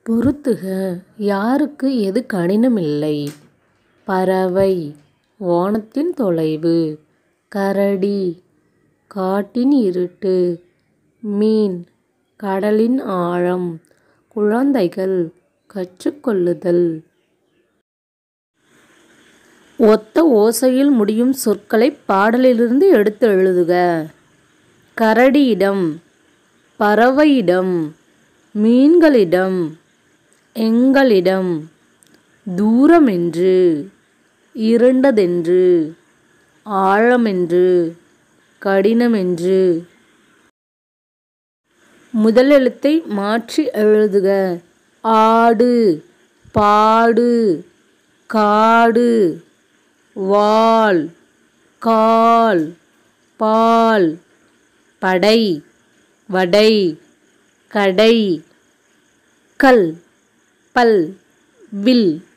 பொறுத்துக யாருக்கு எது கடினமில்லை. பறவை வானத்தின் தொலைவு. கரடி காட்டின் இருட்டு. மீன் கடலின் ஆழம். குழந்தைகள் கற்றுக் கொள்ளுதல். ஒத்த ஓசையில் முடியும் சொற்களைப் பாடலிலிருந்து எடுத்து எழுதுக. கரடியிடம் பறவையிடம் மீன்களிடம் எங்களிடம் தூரமென்று இருண்டதென்று ஆழமென்று கடினமென்று முதலெழுத்தை மாற்றி எழுதுக ஆடு பாடு காடு வால் கால் பால் படை வடை கடை கல் பல் வில்